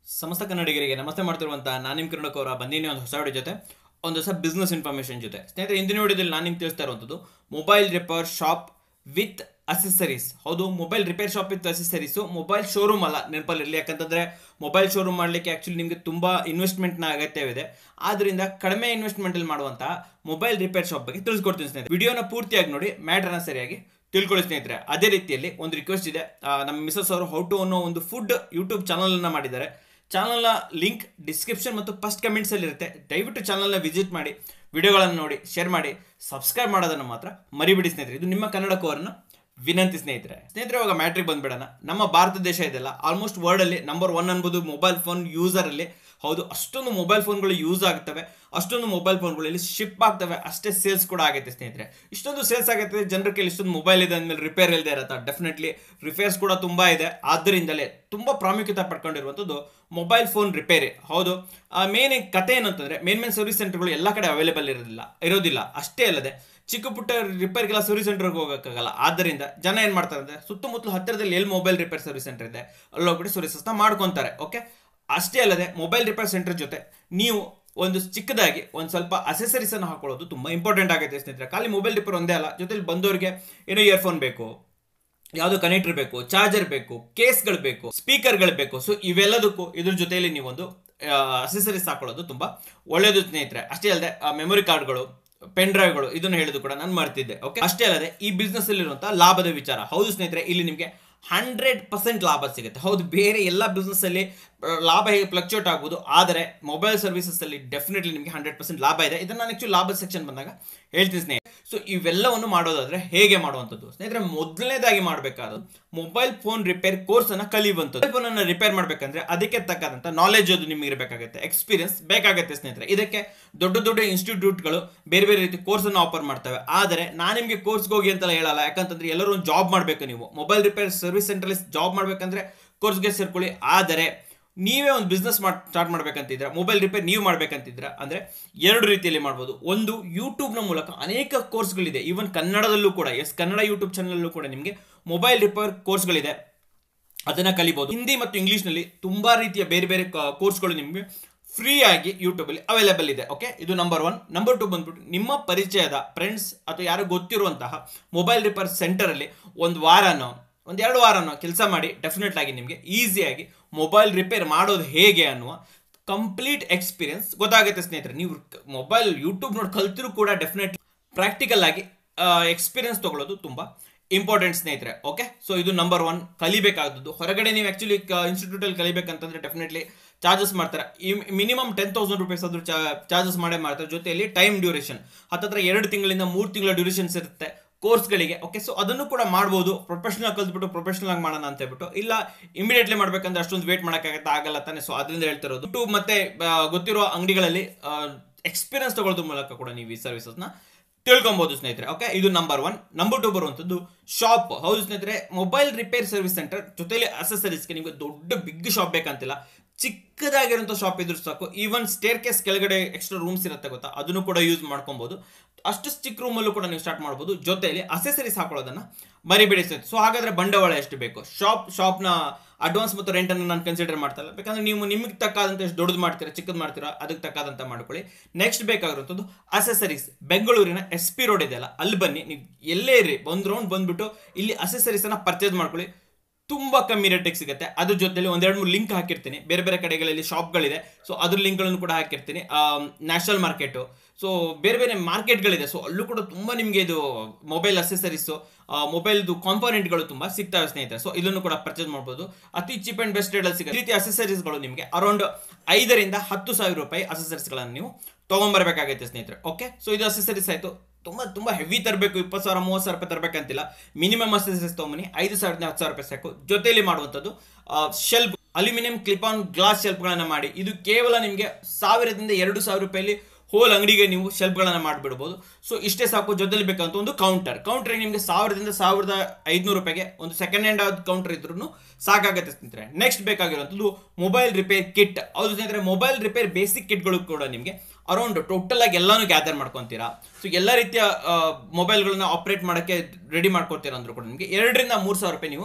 ಸಮಸ್ತ ಕನ್ನಡಿಗರಿಗೆ ನಮಸ್ತೆ ಮಾಡ್ತಿರುವಂತಹ ನಾನು ನಿಮ್ಮ ಕಿರಣಕ್ ಅವರ ಬಂದಿನಿ ಒಂದು ಹೊಸ ವಿಡಿಯೋ ಜೊತೆ ಒಂದು ಹೊಸ ಬಿಸ್ನೆಸ್ ಇನ್ಫಾರ್ಮೇಷನ್ ಜೊತೆ ಸ್ನೇಹಿತರೆ ಇಂದಿನ ವಿಡಿಯೋದಲ್ಲಿ ನಾನು ನಿಮ್ಗೆ ತಿಳಿಸ್ತಾ ಇರುವಂಥದ್ದು mobile repair shop with accessories ಹೌದು mobile repair shop with accessories mobile showroom ಅಲ್ಲ ನೆನಪಲ್ಲಿರಲಿ ಯಾಕಂತಂದ್ರೆ ಮೊಬೈಲ್ ಶೋರೂಮ್ ಮಾಡಲಿಕ್ಕೆ ಆ್ಯಕ್ಚುಲಿ ನಿಮಗೆ ತುಂಬ ಇನ್ವೆಸ್ಟ್ಮೆಂಟ್ನ ಅಗತ್ಯವಿದೆ ಆದ್ದರಿಂದ ಕಡಿಮೆ ಇನ್ವೆಸ್ಟ್ಮೆಂಟಲ್ಲಿ ಮಾಡುವಂತಹ ಮೊಬೈಲ್ ರಿಪೇರ್ ಶಾಪ್ ಬಗ್ಗೆ ತಿಳಿಸ್ಕೊಡ್ತೀನಿ ಸ್ನೇಹಿತರೆ ವಿಡಿಯೋನ ಪೂರ್ತಿಯಾಗಿ ನೋಡಿ ಮ್ಯಾಟ್ರನ್ನ ಸರಿಯಾಗಿ ತಿಳ್ಕೊಳ್ಳಿ ಸ್ನೇಹಿತರೆ ಅದೇ ರೀತಿಯಲ್ಲಿ ಒಂದು ರಿಕ್ವೆಸ್ಟ್ ಇದೆ ಆ, ನಮ್ಮ ಮಿಸಸ್ ಅವರು ಹೌ ಟು ಅನ್ನೋ ಒಂದು ಫುಡ್ ಯೂಟ್ಯೂಬ್ ಚಾನಲನ್ನು ಮಾಡಿದ್ದಾರೆ ಚಾನಲ್ನ ಲಿಂಕ್ ಡಿಸ್ಕ್ರಿಪ್ಷನ್ ಮತ್ತು ಫಸ್ಟ್ ಕಮೆಂಟ್ಸಲ್ಲಿ ಇರುತ್ತೆ ದಯವಿಟ್ಟು ಚಾನಲ್ನ ವಿಸಿಟ್ ಮಾಡಿ ವಿಡಿಯೋಗಳನ್ನು ನೋಡಿ ಶೇರ್ ಮಾಡಿ ಸಬ್ಸ್ಕ್ರೈಬ್ ಮಾಡೋದನ್ನು ಮಾತ್ರ ಮರಿಬಿಡಿ ಸ್ನೇಹಿತರೆ ಇದು ನಿಮ್ಮ ಕನ್ನಡ ಕೋರನ್ನ ವಿನಂತಿ ಸ್ನೇಹಿತರೆ ಸ್ನೇಹಿತರೆ ಇವಾಗ ಮ್ಯಾಟ್ರಿಗೆ ಬಂದ್ಬಿಡೋಣ ನಮ್ಮ ಭಾರತ ದೇಶ ಇದೆಲ್ಲ ಆಲ್ಮೋಸ್ಟ್ ವರ್ಲ್ಡಲ್ಲಿ ನಂಬರ್ ಒನ್ ಅನ್ಬೋದು ಮೊಬೈಲ್ ಫೋನ್ ಯೂಸರಲ್ಲಿ ಹೌದು ಅಷ್ಟೊಂದು ಮೊಬೈಲ್ ಫೋನ್ಗಳು ಯೂಸ್ ಆಗ್ತವೆ ಅಷ್ಟೊಂದು ಮೊಬೈಲ್ ಫೋನ್ಗಳಲ್ಲಿ ಶಿಪ್ ಆಗ್ತವೆ ಅಷ್ಟೇ ಸೇಲ್ಸ್ ಕೂಡ ಆಗೈತೆ ಸ್ನೇಹಿತರೆ ಇಷ್ಟೊಂದು ಸೇಲ್ಸ್ ಆಗೈತೆ ಜನರ ಕೈಲಿ ಇಷ್ಟೊಂದು ಮೊಬೈಲ್ ಇದೆ ಅಂದಮೇಲೆ ರಿಪೇರ್ ಇಲ್ಲದೆ ಇರತ್ತಾ ಡೆಫಿನೆಟ್ಲಿ ರಿಪೇರ್ಸ್ ಕೂಡ ತುಂಬ ಇದೆ ಆದ್ದರಿಂದಲೇ ತುಂಬ ಪ್ರಾಮುಖ್ಯತೆ ಪಡ್ಕೊಂಡಿರುವಂಥದ್ದು ಮೊಬೈಲ್ ಫೋನ್ ರಿಪೇರಿ ಹೌದು ಮೇನ್ ಕತೆ ಏನಂತಂದ್ರೆ ಮೇನ್ ಮೇನ್ ಸರ್ವಿಸ್ ಸೆಂಟರ್ಗಳು ಎಲ್ಲ ಕಡೆ ಅವೈಲೇಬಲ್ ಇರೋದಿಲ್ಲ ಇರೋದಿಲ್ಲ ಅಷ್ಟೇ ಅಲ್ಲದೆ ಚಿಕ್ಕ ಪುಟ್ಟ ರಿಪೇರ್ಗೆಲ್ಲ ಸರ್ವಿಸ್ ಸೆಂಟರ್ಗೆ ಹೋಗೋಕ್ಕಾಗಲ್ಲ ಆದ್ದರಿಂದ ಜನ ಏನು ಮಾಡ್ತಾರೆ ಅಂದರೆ ಸುತ್ತಮುತ್ತಲು ಹತ್ತಿರದಲ್ಲಿ ಎಲ್ಲಿ ಮೊಬೈಲ್ ರಿಪೇರ್ ಸರ್ವಿಸ್ ಸೆಂಟರ್ ಇದೆ ಅಲ್ಲೋಗ್ಬಿಟ್ಟು ಸರ್ವಿಸಸ್ನ ಮಾಡ್ಕೊತಾರೆ ಓಕೆ ಅಷ್ಟೇ ಅಲ್ಲದೆ ಮೊಬೈಲ್ ರಿಪೇರ್ ಸೆಂಟರ್ ಜೊತೆ ನೀವು ಒಂದು ಚಿಕ್ಕದಾಗಿ ಒಂದು ಸ್ವಲ್ಪ ಅಸೆಸರೀಸ್ ಅನ್ನು ಹಾಕೊಳ್ಳೋದು ತುಂಬಾ ಇಂಪಾರ್ಟೆಂಟ್ ಆಗುತ್ತೆ ಸ್ನೇಹಿತರೆ ಖಾಲಿ ಮೊಬೈಲ್ ರಿಪೇರ್ ಒಂದೇ ಅಲ್ಲ ಜೊತೆಲಿ ಬಂದವರಿಗೆ ಏನೋ ಇಯರ್ಫೋನ್ ಬೇಕು ಯಾವುದು ಕನೆಕ್ಟರ್ ಬೇಕು ಚಾರ್ಜರ್ ಬೇಕು ಕೇಸ್ಗಳು ಬೇಕು ಸ್ಪೀಕರ್ಗಳು ಬೇಕು ಸೊ ಇವೆಲ್ಲದಕ್ಕೂ ಇದ್ರ ಜೊತೆಯಲ್ಲಿ ನೀವೊಂದು ಅಸೆಸರೀಸ್ ಹಾಕೊಳ್ಳೋದು ತುಂಬಾ ಒಳ್ಳೆಯದು ಸ್ನೇಹಿತರೆ ಅಷ್ಟೇ ಅಲ್ಲದೆ ಮೆಮೊರಿ ಕಾರ್ಡ್ಗಳು ಪೆನ್ ಡ್ರೈವ್ಗಳು ಇದನ್ನು ಹೇಳಿದ್ರು ಕೂಡ ನಾನು ಮಾಡ್ತಿದ್ದೆ ಓಕೆ ಅಷ್ಟೇ ಅಲ್ಲದೆ ಈ ಬಿಸ್ನೆಸ್ ಅಲ್ಲಿರುವಂತಹ ಲಾಭದ ವಿಚಾರ ಹೌದು ಸ್ನೇಹಿತರೆ ಇಲ್ಲಿ ನಿಮಗೆ ಹಂಡ್ರೆಡ್ ಪರ್ಸೆಂಟ್ ಲಾಭ ಸಿಗುತ್ತೆ ಹೌದು ಬೇರೆ ಎಲ್ಲ ಬಿಸ್ನೆಸ್ ಅಲ್ಲಿ ಆ, ಲಾಭ ಹೇಗೆ ಫ್ಲಕ್ಚುಯೇಟ್ ಆಗ್ಬೋದು ಆದರೆ ಮೊಬೈಲ್ ಸರ್ವಿಸಸ್ ಅಲ್ಲಿ ಡೆಫಿನೆಟ್ಲಿ ನಿಮಗೆ ಹಂಡ್ರೆಡ್ ಪರ್ಸೆಂಟ್ ಲಾಭ ಇದೆ ಇದನ್ನ ನಾನು ಆಕ್ಚುಲಿ ಲಾಭದ ಸೆಕ್ಷನ್ ಬಂದಾಗ ಹೇಳ್ತೀನಿ ಸ್ನೇಹಿತರೆ ಸೊ ಇವೆಲ್ಲವನ್ನು ಮಾಡೋದಾದ್ರೆ ಹೇಗೆ ಮಾಡುವಂಥದ್ದು ಸ್ನೇಹಿತರೆ ಮೊದಲನೇದಾಗಿ ಮಾಡಬೇಕಾದ ಮೊಬೈಲ್ ಫೋನ್ ರಿಪೇರ್ ಕೋರ್ಸ್ ಅನ್ನ ಕಲಿಯುವಂಥದ್ದು ಮೊಬೈಲ್ ಫೋನ್ ಅನ್ನ ರಿಪೇರ್ ಮಾಡಬೇಕಂದ್ರೆ ಅದಕ್ಕೆ ತಕ್ಕಂತ ನಾಲೆಜ್ ಅದು ನಿಮಗೆ ಇರಬೇಕಾಗುತ್ತೆ ಎಕ್ಸ್ಪೀರಿಯನ್ಸ್ ಬೇಕಾಗುತ್ತೆ ಸ್ನೇಹಿತರೆ ಇದಕ್ಕೆ ದೊಡ್ಡ ದೊಡ್ಡ ಇನ್ಸ್ಟಿಟ್ಯೂಟ್ಗಳು ಬೇರೆ ಬೇರೆ ರೀತಿ ಕೋರ್ಸ್ ಅನ್ನು ಆಫರ್ ಮಾಡ್ತವೆ ಆದರೆ ನಾನು ನಿಮಗೆ ಕೋರ್ಸ್ಗೆ ಹೋಗಿ ಅಂತೆಲ್ಲ ಹೇಳಲ್ಲ ಯಾಕಂತಂದ್ರೆ ಎಲ್ಲರೂ ಒಂದು ಜಾಬ್ ಮಾಡಬೇಕು ನೀವು ಮೊಬೈಲ್ ರಿಪೇರ್ ಸರ್ವಿಸ್ ಸೆಂಟ್ರಲ್ಲಿ ಜಾಬ್ ಮಾಡಬೇಕಂದ್ರೆ ಕೋರ್ಸ್ಗೆ ಸೇರ್ಕೊಳ್ಳಿ ಆದರೆ ನೀವೇ ಒಂದು ಬಿಸ್ನೆಸ್ ಮಾಡಿ ಸ್ಟಾರ್ಟ್ ಮಾಡ್ಬೇಕಂತಿದ್ರೆ ಮೊಬೈಲ್ ರಿಪೇರ್ ನೀವು ಮಾಡ್ಬೇಕಂತಿದ್ರೆ ಅಂದ್ರೆ ಎರಡು ರೀತಿಯಲ್ಲಿ ಮಾಡ್ಬೋದು ಒಂದು ಯೂಟ್ಯೂಬ್ನ ಮೂಲಕ ಅನೇಕ ಕೋರ್ಸ್ಗಳಿದೆ ಈವನ್ ಕನ್ನಡದಲ್ಲೂ ಕೂಡ ಎಸ್ ಕನ್ನಡ ಯೂಟ್ಯೂಬ್ ಚಾನಲಲ್ಲೂ ಕೂಡ ನಿಮಗೆ ಮೊಬೈಲ್ ರಿಪೇರ್ ಕೋರ್ಸ್ಗಳಿದೆ ಅದನ್ನ ಕಲಿಬಹುದು ಹಿಂದಿ ಮತ್ತು ಇಂಗ್ಲಿಷ್ನಲ್ಲಿ ತುಂಬಾ ರೀತಿಯ ಬೇರೆ ಬೇರೆ ಕೋರ್ಸ್ಗಳು ನಿಮಗೆ ಫ್ರೀ ಆಗಿ ಯೂಟ್ಯೂಬಲ್ಲಿ ಅವೈಲೇಬಲ್ ಇದೆ ಓಕೆ ಇದು ನಂಬರ್ ಒನ್ ನಂಬರ್ ಟು ಬಂದ್ಬಿಟ್ಟು ನಿಮ್ಮ ಪರಿಚಯದ ಫ್ರೆಂಡ್ಸ್ ಅಥವಾ ಯಾರು ಗೊತ್ತಿರುವಂತಹ ಮೊಬೈಲ್ ರಿಪೇರ್ ಸೆಂಟರಲ್ಲಿ ಒಂದು ವಾರನೋ ಒಂದು ಎರಡು ವಾರನೋ ಕೆಲಸ ಮಾಡಿ ಡೆಫಿನೆಟ್ ಆಗಿ ನಿಮಗೆ ಈಸಿಯಾಗಿ ಮೊಬೈಲ್ ರಿಪೇರ್ ಮಾಡೋದು ಹೇಗೆ ಅನ್ನುವ ಕಂಪ್ಲೀಟ್ ಎಕ್ಸ್ಪೀರಿಯನ್ಸ್ ಗೊತ್ತಾಗುತ್ತೆ ಸ್ನೇಹಿತರೆ ನೀವು ಮೊಬೈಲ್ ಯೂಟ್ಯೂಬ್ ನೋಡಿ ಕಲ್ತಿರೂ ಕೂಡ ಡೆಫಿನೆಟ್ ಪ್ರಾಕ್ಟಿಕಲ್ ಆಗಿ ಎಕ್ಸ್ಪೀರಿಯನ್ಸ್ ತಗೊಳ್ಳೋದು ತುಂಬ ಇಂಪಾರ್ಟೆಂಟ್ ಸ್ನೇಹಿತರೆ ಓಕೆ ಸೊ ಇದು ನಂಬರ್ ಒನ್ ಕಲಿಬೇಕಾದದ್ದು ಹೊರಗಡೆ ನೀವು ಆ್ಯಕ್ಚುಲಿ ಇನ್ಸ್ಟಿಟ್ಯೂಟಲ್ಲಿ ಕಲಿಬೇಕಂತಂದ್ರೆ ಡೆಫಿನೆಟ್ಲಿ ಚಾರ್ಜಸ್ ಮಾಡ್ತಾರೆ ಈ ಮಿನಿಮಮ್ ಟೆನ್ ತೌಸಂಡ್ ರುಪೀಸ್ ಆದರೂ ಚಾರ್ಜಸ್ ಮಾಡೇ ಮಾಡ್ತಾರೆ ಜೊತೆಯಲ್ಲಿ ಟೈಮ್ ಡ್ಯೂರೇಷನ್ ಹತ್ತತ್ರ ಎರಡು ತಿಂಗಳಿಂದ ಮೂರು ತಿಂಗಳ ಡ್ಯೂರೇಷನ್ಸ್ ಇರುತ್ತೆ ಕೋರ್ಸ್ಗಳಿಗೆ ಓಕೆ ಸೊ ಅದನ್ನು ಕೂಡ ಮಾಡ್ಬೋದು ಪ್ರೊಫೆಷನಲ್ ಕಲ್ತ್ಬಿಟ್ಟು ಪ್ರೊಫೆಷನಲ್ ಆಗಿ ಮಾಡೋಣ ಅಂತ ಹೇಳ್ಬಿಟ್ಟು ಇಲ್ಲ ಇಮಿಡಿಯೇಟ್ಲಿ ಮಾಡ್ಬೇಕಂದ್ರೆ ಅಷ್ಟೊಂದು ವೇಟ್ ಮಾಡೋಕ್ಕಾಗತ್ತೆ ಆಗಲ್ಲ ತಾನೆ ಸೊ ಅದರಿಂದ ಹೇಳ್ತಿರೋದು ಯೂಟ್ಯೂಬ್ ಮತ್ತೆ ಆ, ಗೊತ್ತಿರೋ ಅಂಗಡಿಗಳಲ್ಲಿ ಎಕ್ಸ್ಪೀರಿಯನ್ಸ್ ತಗೊಳ್ಳೋದ್ರ ಮೂಲಕ ಕೂಡ ನೀವು ಈ ಸರ್ವಿಸಸ್ನ ತಿಳ್ಕೊಬಹುದು ಸ್ನೇಹಿತರೆ ಓಕೆ ಇದು ನಂಬರ್ ಒನ್ ನಂಬರ್ ಟು ಬರುವಂಥದ್ದು ಶಾಪ್ ಹೌದು ಸ್ನೇಹಿತರೆ ಮೊಬೈಲ್ ರಿಪೇರ್ ಸರ್ವಿಸ್ ಸೆಂಟರ್ ಜೊತೆಲಿ ಅಸೆಸರೀಸ್ಗೆ ನಿಮಗೆ ದೊಡ್ಡ ಬಿಗ್ ಶಾಪ್ ಬೇಕಂತಿಲ್ಲ ಚಿಕ್ಕದಾಗಿರುವಂಥ ಶಾಪ್ ಇದ್ರು ಸಾಕು ಈವನ್ ಸ್ಟೇರ್ ಕೇಸ್ ಕೆಳಗಡೆ ಎಕ್ಸ್ಟ್ರಾ ರೂಮ್ಸ್ ಇರುತ್ತೆ ಗೊತ್ತಾ ಅದನ್ನು ಕೂಡ ಯೂಸ್ ಮಾಡ್ಕೊಬಹುದು ಅಷ್ಟು ಚಿಕ್ಕ ರೂಮಲ್ಲೂ ಕೂಡ ನೀವು ಸ್ಟಾರ್ಟ್ ಮಾಡ್ಬೋದು ಜೊತೆಯಲ್ಲಿ ಅಸೆಸರೀಸ್ ಹಾಕೊಳ್ಳೋದನ್ನ ಮರಿಬೇಡಿ ಸ್ನೇಹಿತರೆ ಸೊ ಹಾಗಾದ್ರೆ ಬಂಡವಾಳ ಎಷ್ಟು ಬೇಕು ಶಾಪ್ ಶಾಪ್ನ ಅಡ್ವಾನ್ಸ್ ಮತ್ತು ರೆಂಟ್ ಅನ್ನು ನಾನು ಕನ್ಸಿಡರ್ ಮಾಡ್ತಲ್ಲ ಬೇಕಂದ್ರೆ ನೀವು ನಿಮಗೆ ತಕ್ಕಾದಂತ ಎಷ್ಟು ದೊಡ್ಡದು ಮಾಡ್ತೀರಾ ಚಿಕ್ಕದು ಮಾಡ್ತೀರಾ ಅದಕ್ಕೆ ತಕ್ಕಾದಂತ ಮಾಡ್ಕೊಳ್ಳಿ ನೆಕ್ಸ್ಟ್ ಬೇಕಾಗಿರುವಂಥದ್ದು ಅಸೆಸರೀಸ್ ಬೆಂಗಳೂರಿನ ಎಸ್ ಪಿ ರೋಡ್ ಇದೆಯಲ್ಲ ಅಲ್ಲಿ ಬನ್ನಿ ನೀವು ಎಲ್ಲೇ ಇರಿ ಒಂದು ರೌಂಡ್ ಬಂದ್ಬಿಟ್ಟು ಇಲ್ಲಿ ಅಸೆಸರೀಸ್ ಅನ್ನ ಪರ್ಚೇಸ್ ಮಾಡ್ಕೊಳ್ಳಿ ತುಂಬಾ ಕಮ್ಮಿ ರೇಟಿಗೆ ಸಿಗುತ್ತೆ ಅದ್ರ ಜೊತೆಲಿ ಒಂದೆರಡು ಮೂರು ಲಿಂಕ್ ಹಾಕಿರ್ತೀನಿ ಬೇರೆ ಬೇರೆ ಕಡೆಗಳಲ್ಲಿ ಶಾಪ್ಗಳಿದೆ ಸೊ ಅದ್ರ ಲಿಂಕ್ಗಳನ್ನು ಕೂಡ ಹಾಕಿರ್ತೀನಿ ನ್ಯಾಷನಲ್ ಮಾರ್ಕೆಟು ಸೊ ಬೇರೆ ಬೇರೆ ಮಾರ್ಕೆಟ್ಗಳಿದೆ ಸೊ ಅಲ್ಲೂ ಕೂಡ ತುಂಬ ನಿಮಗೆ ಇದು ಮೊಬೈಲ್ ಅಸೆಸರೀಸು ಮೊಬೈಲ್ದು ಕಾಂಪೋನೆಂಟ್ಗಳು ತುಂಬ ಸಿಗ್ತವೆ ಸ್ನೇಹಿತರೆ ಸೊ ಇದನ್ನು ಕೂಡ ಪರ್ಚೇಸ್ ಮಾಡ್ಬೋದು ಅತಿ ಚೀಪ್ ಆ್ಯಂಡ್ ಬೆಸ್ಟ್ ರೇಟಲ್ಲಿ ಸಿಗುತ್ತೆ ಈ ರೀತಿ ಅಸೆಸರೀಸ್ಗಳು ನಿಮಗೆ ಅರೌಂಡ್ ಐದರಿಂದ ಹತ್ತು ಸಾವಿರ ರೂಪಾಯಿ ಅಸೆಸರೀಸ್ಗಳನ್ನು ನೀವು ತೊಗೊಂಬರ್ಬೇಕಾಗೈತೆ ಸ್ನೇಹಿತರೆ ಓಕೆ ಸೊ ಇದು ಅಸೆಸರೀಸ್ ಆಯಿತು ತುಂಬ ತುಂಬ ಹೆವಿ ತರಬೇಕು ಇಪ್ಪತ್ತು ಸಾವಿರ ಮೂವತ್ತು ಸಾವಿರ ರೂಪಾಯಿ ತರಬೇಕಂತಿಲ್ಲ ಮಿನಿಮಮ್ ಅಸೆಸರೀಸ್ ತೊಗೊಂಬನ್ನಿ ಐದು ಸಾವಿರದಿಂದ ಹತ್ತು ಸಾವಿರ ರೂಪಾಯಿ ಸಾಕು ಜೊತೆಯಲ್ಲಿ ಮಾಡುವಂಥದ್ದು shelf aluminium clip on glass ಶೆಲ್ಫ್ಗಳನ್ನು ಮಾಡಿ ಇದು ಕೇವಲ ನಿಮಗೆ ಸಾವಿರದಿಂದ ಎರಡು ಸಾವಿರ ರೂಪಾಯಲ್ಲಿ ಹೋಲ್ ಅಂಗಡಿಗೆ ನೀವು ಶೆಲ್ಫ್ಗಳನ್ನು ಮಾಡಿಬಿಡ್ಬೋದು ಸೊ ಇಷ್ಟೇ ಸಾಕು ಜೊತೆಲಿ ಬೇಕಂತ ಒಂದು ಕೌಂಟರ್ ಕೌಂಟರ್ ನಿಮಗೆ ಸಾವಿರದಿಂದ ಸಾವಿರದ ಐದುನೂರು ರೂಪಾಯಿಗೆ ಒಂದು ಸೆಕೆಂಡ್ ಹ್ಯಾಂಡ್ ಆದ ಕೌಂಟರ್ ಇದ್ರೂ ಸಾಕಾಗುತ್ತೆ ಸ್ನೇಹಿತರೆ ನೆಕ್ಸ್ಟ್ ಬೇಕಾಗಿರುವಂಥದ್ದು ಮೊಬೈಲ್ ರಿಪೇರ್ ಕಿಟ್ ಹೌದು ಸ್ನೇಹಿತರೆ ಮೊಬೈಲ್ ರಿಪೇರ್ ಬೇಸಿಕ್ ಕಿಟ್ಗಳು ಕೂಡ ನಿಮಗೆ ಅರೌಂಡ್ ಟೋಟಲ್ ಆಗಿ ಎಲ್ಲಾನು ಗ್ಯಾದರ್ ಮಾಡ್ಕೊತೀರಾ ಸೊ ಎಲ್ಲ ರೀತಿಯ ಮೊಬೈಲ್ಗಳನ್ನ ಆಪರೇಟ್ ಮಾಡೋಕ್ಕೆ ರೆಡಿ ಮಾಡ್ಕೊತೀರಾ ಅಂದ್ರೂ ಕೂಡ ನಿಮಗೆ ಎರಡರಿಂದ ಮೂರು ಸಾವಿರ ರೂಪಾಯಿ ನೀವು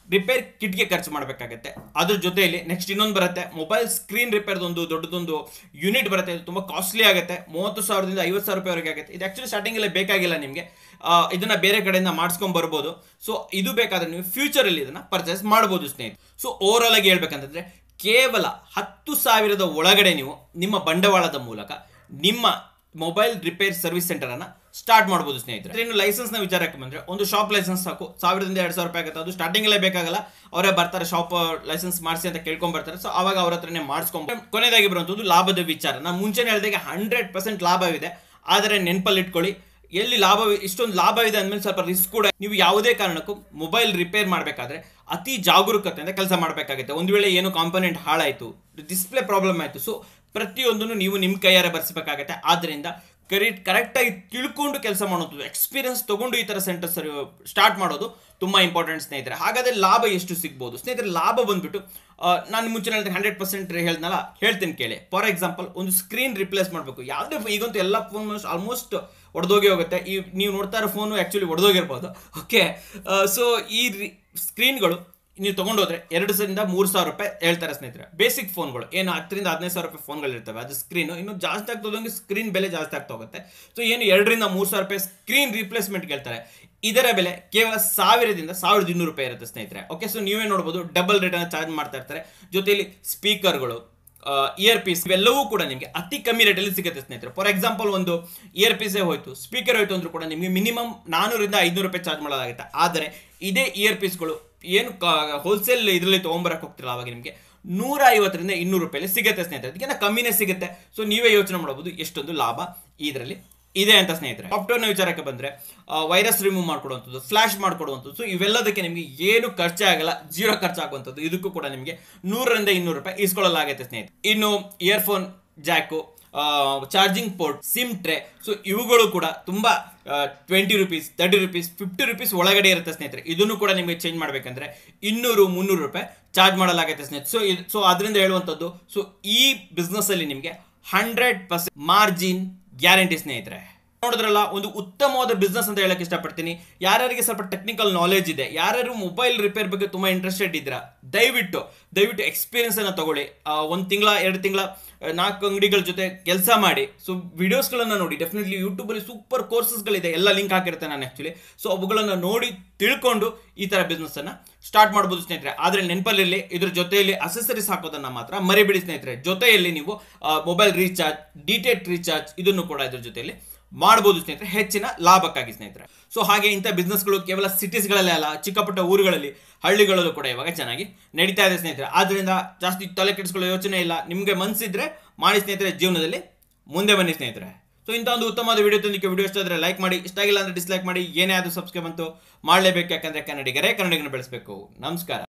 ರಿಪೇರ್ ಕಿಟ್ಗೆ ಖರ್ಚು ಮಾಡಬೇಕಾಗತ್ತೆ ಅದ್ರ ಜೊತೆಯಲ್ಲಿ ನೆಕ್ಸ್ಟ್ ಇನ್ನೊಂದು ಬರುತ್ತೆ ಮೊಬೈಲ್ ಸ್ಕ್ರೀನ್ ರಿಪೇರ್ದೊಂದು ದೊಡ್ಡದೊಂದು ಯೂನಿಟ್ ಬರುತ್ತೆ ಇದು ತುಂಬ ಕಾಸ್ಟ್ಲಿ ಆಗುತ್ತೆ ಮೂವತ್ತು ಸಾವಿರದಿಂದ ಐವತ್ತು ಸಾವಿರ ರೂಪಾಯಿವರೆಗೆ ಆಗುತ್ತೆ ಇದು ಆ್ಯಕ್ಚುಲಿ ಸ್ಟಾರ್ಟಿಂಗಲ್ಲೇ ಬೇಕಾಗಿಲ್ಲ ನಿಮಗೆ ಇದನ್ನ ಬೇರೆ ಕಡೆಯಿಂದ ಮಾಡಿಸ್ಕೊಂಡ್ ಬರ್ಬೋದು ಸೊ ಇದು ಬೇಕಾದ್ರೆ ನೀವು ಫ್ಯೂಚರಲ್ಲಿ ಇದನ್ನ ಪರ್ಚೇಸ್ ಮಾಡ್ಬೋದು ಸ್ನೇಹಿತರೆ ಸೊ ಓವರಾಲ್ ಆಗಿ ಹೇಳ್ಬೇಕಂತಂದ್ರೆ ಕೇವಲ ಹತ್ತು ಸಾವಿರದ ಒಳಗಡೆ ನೀವು ನಿಮ್ಮ ಬಂಡವಾಳದ ಮೂಲಕ ನಿಮ್ಮ ಮೊಬೈಲ್ ರಿಪೇರ್ ಸರ್ವಿಸ್ ಸೆಂಟರ್ ಅನ್ನ ಸ್ಟಾರ್ಟ್ ಮಾಡ್ಬೋದು ಸ್ನೇಹಿತರೆ ಇನ್ನು ಲೈಸೆನ್ಸ್ ನ ವಿಚಾರಕ್ಕೆ ಬಂದ್ರೆ ಒಂದು ಶಾಪ್ ಲೈಸೆನ್ಸ್ ಸಾಕು ಸಾವಿರದಿಂದ ಎರಡು ಸಾವಿರ ರೂಪಾಯಿ ಆಗುತ್ತೆ ಅದು ಸ್ಟಾರ್ಟಿಂಗ್ ಅಲ್ಲೇ ಬೇಕಾಗಲ್ಲ ಅವರೇ ಬರ್ತಾರೆ ಶಾಪ್ ಲೈಸೆನ್ಸ್ ಮಾಡಿಸಿ ಅಂತ ಕೇಳ್ಕೊಂಡ್ ಬರ್ತಾರೆ ಸೊ ಅವಾಗ ಅವ್ರ ಹತ್ರನೇ ಮಾಡಿಸ್ಕೊಂಡ್ ಕೊನೆಯದಾಗಿ ಬರುವಂತದ್ದು ಲಾಭದ ವಿಚಾರ ನಾನು ಮುಂಚೆನೇ ಹೇಳಿದಾಗ ಹಂಡ್ರೆಡ್ ಪರ್ಸೆಂಟ್ ಲಾಭವಿದೆ ಆದರೆ ನೆನಪಲ್ಲಿ ಇಟ್ಕೊಳ್ಳಿ ಎಲ್ಲಿ ಲಾಭ ಇಷ್ಟೊಂದು ಲಾಭ ಇದೆ ಅಂದ್ಮೇಲೆ ಸ್ವಲ್ಪ ರಿಸ್ಕ್ ಕೂಡ ನೀವು ಯಾವುದೇ ಕಾರಣಕ್ಕೂ ಮೊಬೈಲ್ ರಿಪೇರ್ ಮಾಡಬೇಕಾದ್ರೆ ಅತಿ ಜಾಗರೂಕತೆಯಿಂದ ಕೆಲಸ ಮಾಡಬೇಕಾಗುತ್ತೆ ಒಂದು ವೇಳೆ ಏನು ಕಾಂಪೊನೆಂಟ್ ಹಾಳಾಯಿತು ಡಿಸ್ಪ್ಲೇ ಪ್ರಾಬ್ಲಮ್ ಆಯಿತು ಸೊ ಪ್ರತಿಯೊಂದನ್ನು ನೀವು ನಿಮ್ಮ ಕೈಯಾರೆ ಬರ್ಸಬೇಕಾಗತ್ತೆ ಆದ್ದರಿಂದ ಕರೆಕ್ಟ್ ಕರೆಕ್ಟಾಗಿ ತಿಳ್ಕೊಂಡು ಕೆಲಸ ಮಾಡೋದು ಎಕ್ಸ್ಪೀರಿಯನ್ಸ್ ತಗೊಂಡು ಈ ಥರ ಸೆಂಟರ್ ಸರಿ ಸ್ಟಾರ್ಟ್ ಮಾಡೋದು ತುಂಬ ಇಂಪಾರ್ಟೆಂಟ್ ಸ್ನೇಹಿತರೆ ಹಾಗಾದರೆ ಲಾಭ ಎಷ್ಟು ಸಿಗ್ಬೋದು ಸ್ನೇಹಿತರೆ ಲಾಭ ಬಂದ್ಬಿಟ್ಟು ಆ, ನಾನು ಮುಂಚೆ ಹೇಳಿದ್ರೆ ಹಂಡ್ರೆಡ್ ಪರ್ಸೆಂಟ್ ಹೇಳ್ದನಲ್ಲ ಹೇಳ್ತೀನಿ ಕೇಳಿ ಫಾರ್ ಎಕ್ಸಾಂಪಲ್ ಒಂದು ಸ್ಕ್ರೀನ್ ರಿಪ್ಲೇಸ್ ಮಾಡಬೇಕು ಯಾವುದೇ ಈಗಂತೂ ಎಲ್ಲ ಫೋನ್ ಆಲ್ಮೋಸ್ಟ್ ಒಡೆದೋಗಿ ಹೋಗುತ್ತೆ ಈ ನೀವು ನೋಡ್ತಾ ಇರೋ ಫೋನು ಆ್ಯಕ್ಚುಲಿ ಒಡೆದೋಗಿರ್ಬೋದು ಓಕೆ ಸೊ ಈ ಸ್ಕ್ರೀನ್ಗಳು ನೀವು ತಗೊಂಡೋದ್ರೆ ಎರಡು ಸಾವಿರದಿಂದ ಮೂರು ಸಾವಿರ ರೂಪಾಯಿ ಹೇಳ್ತಾರೆ ಸ್ನೇಹಿತರೆ ಬೇಸಿಕ್ ಫೋನ್ಗಳು ಏನು ಹತ್ತರಿಂದ ಹದಿನೈದು ಸಾವಿರ ರೂಪಾಯಿ ಫೋನ್ಗಳು ಇರ್ತವೆ ಅದು ಸ್ಕ್ರೀನು ಇನ್ನು ಜಾಸ್ತಿ ಆಗ್ತದಂಗೆ ಸ್ಕ್ರೀನ್ ಬೆಲೆ ಜಾಸ್ತಿ ಆಗ್ತಾ ಹೋಗುತ್ತೆ ಸೊ ಏನು ಎರಡರಿಂದ ಮೂರು ಸಾವಿರ ರೂಪಾಯಿ ಸ್ಕ್ರೀನ್ ರಿಪ್ಲೇಸ್ಮೆಂಟ್ ಹೇಳ್ತಾರೆ ಇದರ ಬೆಲೆ ಕೇವಲ ಸಾವಿರದಿಂದ ಸಾವಿರದ ಇನ್ನೂರು ರೂಪಾಯಿ ಇರುತ್ತೆ ಸ್ನೇಹಿತರೆ ಓಕೆ ಸೊ ನೀವೇ ನೋಡ್ಬೋದು ಡಬಲ್ ರೇಟನ್ನು ಚಾರ್ಜ್ ಮಾಡ್ತಾ ಇರ್ತಾರೆ ಜೊತೆಯಲ್ಲಿ ಸ್ಪೀಕರ್ಗಳು ಇಯರ್ ಪೀಸ್ ಇವೆಲ್ಲವೂ ಕೂಡ ನಿಮಗೆ ಅತಿ ಕಮ್ಮಿ ರೇಟಲ್ಲಿ ಸಿಗುತ್ತೆ ಸ್ನೇಹಿತರೆ ಫಾರ್ ಎಕ್ಸಾಂಪಲ್ ಒಂದು ಇಯರ್ ಪೀಸೇ ಹೋಯ್ತು ಸ್ಪೀಕರ್ ಹೋಯ್ತು ಅಂದ್ರೂ ಕೂಡ ನಿಮಗೆ ಮಿನಿಮಮ್ ನಾನೂರಿಂದ ಐನೂರು ರೂಪಾಯಿ ಚಾರ್ಜ್ ಮಾಡೋದಾಗುತ್ತೆ ಆದರೆ ಇದೇ ಇಯರ್ ಪೀಸ್ಗಳು ಏನು ಹೋಲ್ಸೇಲ್ ಇದರಲ್ಲಿ ತೊಗೊಂಬರಕ್ಕೆ ಹೋಗ್ತಿರಲ್ಲ ಅವಾಗ ನಿಮಗೆ ನೂರ ಐವತ್ತರಿಂದ ಇನ್ನೂರು ರೂಪಾಯಲ್ಲಿ ಸಿಗುತ್ತೆ ಸ್ನೇಹಿತರೆ ಅದಕ್ಕಿಂತ ಕಮ್ಮಿನೇ ಸಿಗುತ್ತೆ ಸೊ ನೀವೇ ಯೋಚನೆ ಮಾಡಬಹುದು ಎಷ್ಟೊಂದು ಲಾಭ ಇದರಲ್ಲಿ ಇದೆ ಅಂತ ಸ್ನೇಹಿತರೆ ಸಾಫ್ಟ್ವೇರ್ನ ವಿಚಾರಕ್ಕೆ ಬಂದ್ರೆ ವೈರಸ್ ರಿಮೂವ್ ಮಾಡ್ಕೊಡುವಂಥದ್ದು ಫ್ಲಾಶ್ ಮಾಡ್ಕೊಡುವಂಥದ್ದು ಸೊ ಇವೆಲ್ಲದಕ್ಕೆ ನಿಮಗೆ ಏನು ಖರ್ಚೇ ಆಗಲ್ಲ ಜೀರೋ ಖರ್ಚಾಗುವಂಥದ್ದು ಇದಕ್ಕೂ ಕೂಡ ನಿಮಗೆ ನೂರರಿಂದ ಇನ್ನೂರು ರೂಪಾಯಿ ಇಸ್ಕೊಳ್ಳಲಾಗುತ್ತೆ ಸ್ನೇಹಿತರೆ ಇನ್ನು earphone jack charging port sim tray so ಇವುಗಳು ಕೂಡ ತುಂಬಾ twenty rupees thirty rupees fifty rupees ಒಳಗಡೆ ಇರುತ್ತೆ ಸ್ನೇಹಿತರೆ ಇದನ್ನು ಕೂಡ ನಿಮಗೆ ಚೇಂಜ್ ಮಾಡಬೇಕಂದ್ರೆ ಇನ್ನೂರು ಮುನ್ನೂರು ರೂಪಾಯಿ ಚಾರ್ಜ್ ಮಾಡಲಾಗುತ್ತೆ ಸ್ನೇಹಿತರೆ ಸೊ ಇದು ಸೊ ಅದರಿಂದ ಹೇಳುವಂಥದ್ದು ಸೊ ಈ ಬಿಸ್ನೆಸ್ ಅಲ್ಲಿ ನಿಮಗೆ ಹಂಡ್ರೆಡ್ ಪರ್ಸೆಂಟ್ ಮಾರ್ಜಿನ್ ಗ್ಯಾರಂಟಿ ಸ್ನೇಹಿತರೆ ನೋಡಿದ್ರಲ್ಲ ಒಂದು ಉತ್ತಮವಾದ ಬಿಸ್ನೆಸ್ ಅಂತ ಹೇಳಕ್ ಇಷ್ಟಪಡ್ತೀನಿ ಯಾರ್ಯಾರಿಗೆ ಸ್ವಲ್ಪ ಟೆಕ್ನಿಕಲ್ ನಾಲೆಜ್ ಇದೆ ಯಾರ್ಯಾರು ಮೊಬೈಲ್ ರಿಪೇರ್ ಬಗ್ಗೆ ತುಂಬಾ ಇಂಟ್ರೆಸ್ಟೆಡ್ ಇದ್ದೀರಾ ದಯವಿಟ್ಟು ದಯವಿಟ್ಟು ಎಕ್ಸ್ಪೀರಿಯನ್ಸ್ ಅನ್ನ ತಗೊಳ್ಳಿ ಒಂದು ತಿಂಗಳ ಎರಡು ತಿಂಗಳ ನಾಲ್ಕು ಅಂಗಡಿಗಳ ಜೊತೆ ಕೆಲಸ ಮಾಡಿ ಸೊ ವಿಡಿಯೋಸ್ಗಳನ್ನ ನೋಡಿ ಡೆಫಿನೆಟ್ಲಿ ಯೂಟ್ಯೂಬಲ್ಲಿ ಸೂಪರ್ ಕೋರ್ಸಸ್ಗಳಿದೆ ಎಲ್ಲ ಲಿಂಕ್ ಹಾಕಿರುತ್ತೆ ನಾನು ಆ್ಯಕ್ಚುಲಿ ಸೊ ಅವುಗಳನ್ನು ನೋಡಿ ತಿಳ್ಕೊಂಡು ಈ ಥರ ಬಿಸ್ನೆಸ್ ಅನ್ನ ಸ್ಟಾರ್ಟ್ ಮಾಡ್ಬೋದು ಸ್ನೇಹಿತರೆ ಆದರೆ ನೆನಪಲ್ಲಿರಲಿ ಇದ್ರ ಜೊತೆಯಲ್ಲಿ ಅಸೆಸರೀಸ್ ಹಾಕೋದನ್ನ ಮಾತ್ರ ಮರಿಬಿಡಿ ಸ್ನೇಹಿತರೆ ಜೊತೆಯಲ್ಲಿ ನೀವು ಮೊಬೈಲ್ ರೀಚಾರ್ಜ್ ಡಿಟೇಟ್ ರೀಚಾರ್ಜ್ ಇದನ್ನು ಕೂಡ ಇದ್ರ ಜೊತೆಯಲ್ಲಿ ಮಾಡ್ಬೋದು ಸ್ನೇಹಿತರೆ ಹೆಚ್ಚಿನ ಲಾಭಕ್ಕಾಗಿ ಸ್ನೇಹಿತರೆ ಸೊ ಹಾಗೆ ಇಂಥ ಬಿಸ್ನೆಸ್ಗಳು ಕೇವಲ ಸಿಟೀಸ್ಗಳಲ್ಲೇ ಅಲ್ಲ ಚಿಕ್ಕ ಪುಟ್ಟ ಊರುಗಳಲ್ಲಿ ಹಳ್ಳಿಗಳಲ್ಲೂ ಕೂಡ ಇವಾಗ ಚೆನ್ನಾಗಿ ನಡೀತಾ ಇದೆ ಸ್ನೇಹಿತರೆ ಆದ್ರಿಂದ ಜಾಸ್ತಿ ತಲೆ ಕೆಡಿಸ್ಕೊಳ್ಳೋ ಯೋಚನೆ ಇಲ್ಲ ನಿಮಗೆ ಮನಸ್ಸಿದ್ರೆ ಮಾಡಿ ಸ್ನೇಹಿತರೆ ಜೀವನದಲ್ಲಿ ಮುಂದೆ ಬನ್ನಿ ಸ್ನೇಹಿತರೆ ಸೊ ಇಂಥ ಒಂದು ಉತ್ತಮವಾದ ವಿಡಿಯೋ ತಂದಿಕ್ಕೆ ವಿಡಿಯೋ ಇಷ್ಟ ಆದರೆ ಲೈಕ್ ಮಾಡಿ ಇಷ್ಟ ಆಗಿಲ್ಲ ಅಂದರೆ ಡಿಸ್ಲೈಕ್ ಮಾಡಿ ಏನೇ ಆದರೂ ಸಬ್ಸ್ಕ್ರೈಬ್ ಅಂತೂ ಮಾಡಲೇಬೇಕು ಯಾಕಂದರೆ ಕನ್ನಡಿಗರೇ ಕನ್ನಡಿಗನ ಬೆಳೆಸಬೇಕು ನಮಸ್ಕಾರ